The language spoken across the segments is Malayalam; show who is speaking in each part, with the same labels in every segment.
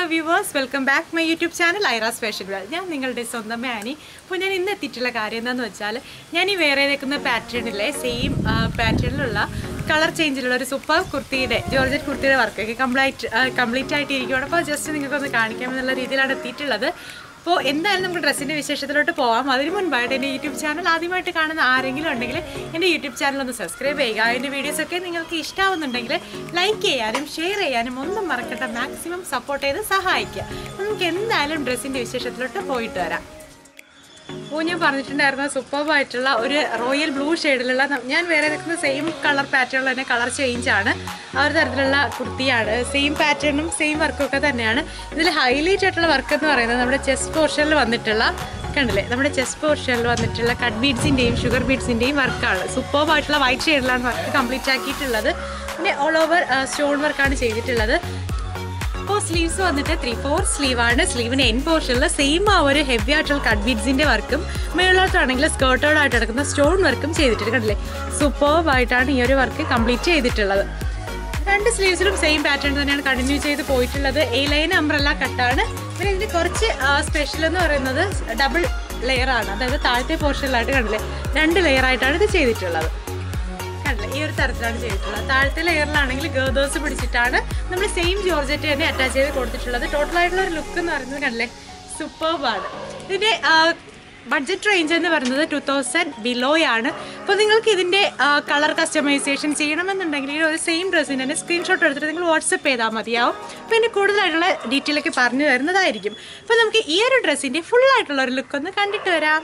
Speaker 1: viewers welcome back my YouTube channel Aira special world ഞാൻ നിങ്ങളുടെ സ്വന്തം ആനി അപ്പോൾ ഞാൻ ഇന്ന് എത്തിയിട്ടുള്ള കാര്യം എന്താണെന്ന് വെച്ചാൽ ഞാൻ ഈ വേറെ നിൽക്കുന്ന പാറ്റേണിലെ സെയിം പാറ്റേണിലുള്ള കളർ ചേഞ്ചിലുള്ള ഒരു സൂപ്പർ കുർത്തിയുടെ ജോർജറ്റ് കുർത്തിയുടെ വർക്ക് കംപ്ലീറ്റ് കംപ്ലീറ്റ് ആയിട്ട് ഇരിക്കുകയാണ് അപ്പോൾ ജസ്റ്റ് നിങ്ങൾക്കൊന്ന് കാണിക്കാമെന്നുള്ള രീതിയിലാണ് എത്തിയിട്ടുള്ളത് അപ്പോൾ എന്തായാലും നമുക്ക് ഡ്രസ്സിൻ്റെ വിശേഷത്തിലോട്ട് പോകാം അതിന് മുൻപായിട്ട് എൻ്റെ യൂട്യൂബ് ചാനൽ ആദ്യമായിട്ട് കാണുന്ന ആരെങ്കിലും ഉണ്ടെങ്കിൽ എൻ്റെ യൂട്യൂബ് ചാനൽ ഒന്ന് സബ്സ്ക്രൈബ് ചെയ്യുക അതിൻ്റെ വീഡിയോസൊക്കെ നിങ്ങൾക്ക് ഇഷ്ടമാവുന്നുണ്ടെങ്കിൽ ലൈക്ക് ചെയ്യാനും ഷെയർ ചെയ്യാനും ഒന്നും മറക്കട്ടെ മാക്സിമം സപ്പോർട്ട് ചെയ്ത് സഹായിക്കുക നമുക്ക് എന്തായാലും ഡ്രസ്സിൻ്റെ വിശേഷത്തിലോട്ട് പോയിട്ട് വരാം അപ്പോൾ ഞാൻ പറഞ്ഞിട്ടുണ്ടായിരുന്ന സൂപ്പർബായിട്ടുള്ള ഒരു റോയൽ ബ്ലൂ ഷെയ്ഡിലുള്ള ഞാൻ വേറെ നിൽക്കുന്ന സെയിം കളർ പാറ്റേണിൽ തന്നെ കളർ ചേഞ്ച് ആണ് ആ ഒരു തരത്തിലുള്ള കുർത്തിയാണ് സെയിം പാറ്റേണും സെയിം വർക്കും ഒക്കെ തന്നെയാണ് ഇതിൽ ഹൈലൈറ്റ് ആയിട്ടുള്ള വർക്ക് എന്ന് പറയുന്നത് നമ്മുടെ ചെസ്റ്റ് പോർഷനിൽ വന്നിട്ടുള്ള കണ്ടില്ലേ നമ്മുടെ ചെസ്റ്റ് പോർഷനിൽ വന്നിട്ടുള്ള കട്ട് ബീഡ്സിൻ്റെയും ഷുഗർ ബീഡ്സിൻ്റെയും വർക്കാണ് സൂപ്പർബായിട്ടുള്ള വൈറ്റ് ഷെയ്ഡിലാണ് വർക്ക് കംപ്ലീറ്റ് ആക്കിയിട്ടുള്ളത് പിന്നെ ഓൾ ഓവർ സ്റ്റോൺ വർക്കാണ് ചെയ്തിട്ടുള്ളത് അപ്പോൾ സ്ലീവ്സ് വന്നിട്ട് ത്രീ ഫോർ സ്ലീവ് ആണ് സ്ലീവിന് എൻ പോർഷനിൽ സെയിം ആ ഒരു ഹെവി ആയിട്ടുള്ള കട്ട് ബീഡ്സിന്റെ വർക്കും മേളോട്ടാണെങ്കിൽ സ്കേർട്ടോടായിട്ട് കിടക്കുന്ന സ്റ്റോൺ വർക്കും ചെയ്തിട്ടുണ്ട് കണ്ടില്ലേ സൂപ്പർബ് ആയിട്ടാണ് ഈ ഒരു വർക്ക് കംപ്ലീറ്റ് ചെയ്തിട്ടുള്ളത് രണ്ട് സ്ലീവ്സിലും സെയിം പാറ്റേൺ തന്നെയാണ് കണ്ടിന്യൂ ചെയ്ത് പോയിട്ടുള്ളത് എ ലൈൻ അംബ്രല്ല കട്ടാണ് പിന്നെ ഇതിന് കുറച്ച് സ്പെഷ്യൽ എന്ന് പറയുന്നത് ഡബിൾ ലെയർ ആണ് അതായത് താഴത്തെ പോർഷനിലായിട്ട് കണ്ടില്ലേ രണ്ട് ലെയർ ആയിട്ടാണ് ഇത് ചെയ്തിട്ടുള്ളത് കണ്ടില്ലേ ഈ ഒരു തരത്തിലാണ് ചെയ്തിട്ടുള്ളത് താഴത്തെ ലെയറിലാണെങ്കിൽ ഗേദേഴ്സ് പിടിച്ചിട്ടാണ് നമ്മൾ സെയിം ജോർജറ്റ് തന്നെ അറ്റാച്ച് ചെയ്ത് കൊടുത്തിട്ടുള്ളത് ടോട്ടൽ ആയിട്ടുള്ള ഒരു ലുക്ക് എന്ന് പറയുന്നത് കണ്ടില്ലേ സൂപ്പർബാണ് ഇതിന്റെ ബഡ്ജറ്റ് റേഞ്ച് എന്ന് പറയുന്നത് ടു തൗസൻഡ് ബിലോ ആണ് അപ്പോൾ നിങ്ങൾക്ക് ഇതിൻ്റെ കളർ കസ്റ്റമൈസേഷൻ ചെയ്യണമെന്നുണ്ടെങ്കിൽ ഈ ഒരു സെയിം ഡ്രസ്സിന് തന്നെ സ്ക്രീൻഷോട്ട് എടുത്തിട്ട് നിങ്ങൾ വാട്സപ്പ് ചെയ്താൽ മതിയാവും അപ്പോൾ ഇതിൻ്റെ കൂടുതലായിട്ടുള്ള ഡീറ്റെയിൽ ഒക്കെ പറഞ്ഞു തരുന്നതായിരിക്കും അപ്പോൾ നമുക്ക് ഈ ഒരു ഡ്രസ്സിൻ്റെ ഫുൾ ആയിട്ടുള്ള ഒരു ലുക്ക് ഒന്ന് കണ്ടിട്ട് വരാം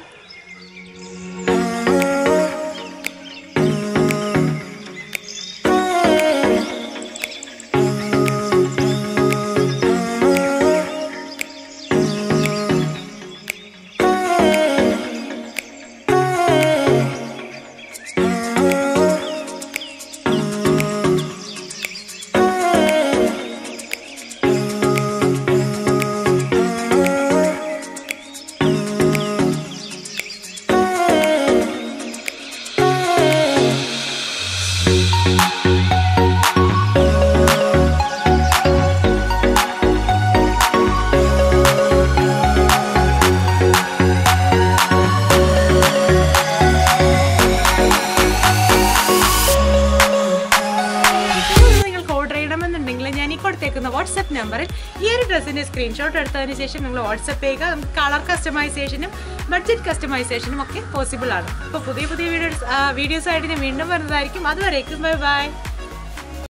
Speaker 1: നിങ്ങൾക്ക് ഓർഡർ ചെയ്യണമെന്നുണ്ടെങ്കിൽ ഞാൻ ഈ കൊടുത്തേക്കുന്ന വാട്സപ്പ് നമ്പറിൽ ഈ ഒരു ഡ്രസ്സിന്റെ സ്ക്രീൻഷോട്ട് എടുത്തതിന് ശേഷം നിങ്ങൾ വാട്സപ്പ് ചെയ്യുക നമുക്ക് കളർ കസ്റ്റമൈസേഷനും ബഡ്ജറ്റ് കസ്റ്റമൈസേഷനും ഒക്കെ പോസിബിൾ ആണ് അപ്പോൾ പുതിയ പുതിയ വീഡിയോസ് വീഡിയോസ് ആയിട്ട് ഞാൻ വീണ്ടും വരുന്നതായിരിക്കും അതുവരേക്കും ബൈ ബൈ